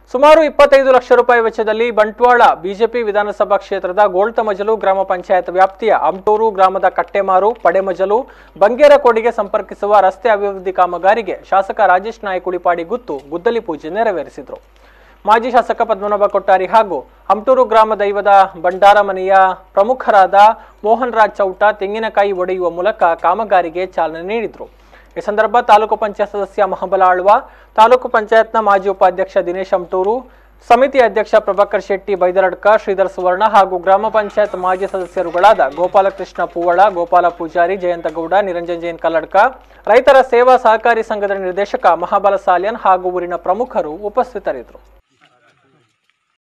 ಸುಮಾರು ಇಪ್ಪತ್ತೈದು ಲಕ್ಷ ರೂಪಾಯಿ ವೆಚ್ಚದಲ್ಲಿ ಬಂಟ್ವಾಳ ಬಿಜೆಪಿ ವಿಧಾನಸಭಾ ಕ್ಷೇತ್ರದ ಗೋಳ್ತಮಜಲು ಗ್ರಾಮ ಪಂಚಾಯತ್ ವ್ಯಾಪ್ತಿಯ ಅಮ್ಟೂರು ಗ್ರಾಮದ ಕಟ್ಟೆಮಾರು ಪಡೆಮಜಲು ಬಂಗೇರಕೋಡಿಗೆ ಸಂಪರ್ಕಿಸುವ ರಸ್ತೆ ಅಭಿವೃದ್ಧಿ ಕಾಮಗಾರಿಗೆ ಶಾಸಕ ರಾಜೇಶ್ ನಾಯಕ್ ಉಳಿಪಾಡಿ ಗುತ್ತು ಗುದ್ದಲಿ ಪೂಜೆ ನೆರವೇರಿಸಿದರು ಮಾಜಿ ಶಾಸಕ ಪದ್ಮನಾಭ ಕೊಟ್ಟಾರಿ ಹಾಗೂ ಹಮ್ಟೂರು ಗ್ರಾಮ ದೈವದ ಭಂಡಾರಮನೆಯ ಪ್ರಮುಖರಾದ ಮೋಹನ್ ರಾಜ್ ಚೌಟ ತೆಂಗಿನಕಾಯಿ ಒಡೆಯುವ ಮೂಲಕ ಕಾಮಗಾರಿಗೆ ಚಾಲನೆ ನೀಡಿದರು ಈ ಸಂದರ್ಭ ತಾಲೂಕು ಪಂಚಾಯತ್ ಸದಸ್ಯ ಮಹಬಲ ಆಳ್ವ ತಾಲೂಕು ಪಂಚಾಯತ್ನ ಮಾಜಿ ಉಪಾಧ್ಯಕ್ಷ ದಿನೇಶ್ ಅಮ್ಟೂರು ಸಮಿತಿ ಅಧ್ಯಕ್ಷ ಪ್ರಭಾಕರ್ ಶೆಟ್ಟಿ ಬೈದರಡ್ಕ ಶ್ರೀಧರ್ ಸುವರ್ಣ ಹಾಗೂ ಗ್ರಾಮ ಪಂಚಾಯತ್ ಮಾಜಿ ಸದಸ್ಯರುಗಳಾದ ಗೋಪಾಲಕೃಷ್ಣ ಪೂವಳ ಗೋಪಾಲ ಪೂಜಾರಿ ಜಯಂತಗೌಡ ನಿರಂಜನ್ ಜೈನ್ ಕಲ್ಲಡ್ಕ ರೈತರ ಸೇವಾ ಸಹಕಾರಿ ಸಂಘದ ನಿರ್ದೇಶಕ ಮಹಾಬಲ ಸಾಲ್ಯನ್ ಹಾಗೂ ಊರಿನ ಪ್ರಮುಖರು ಉಪಸ್ಥಿತರಿದ್ದರು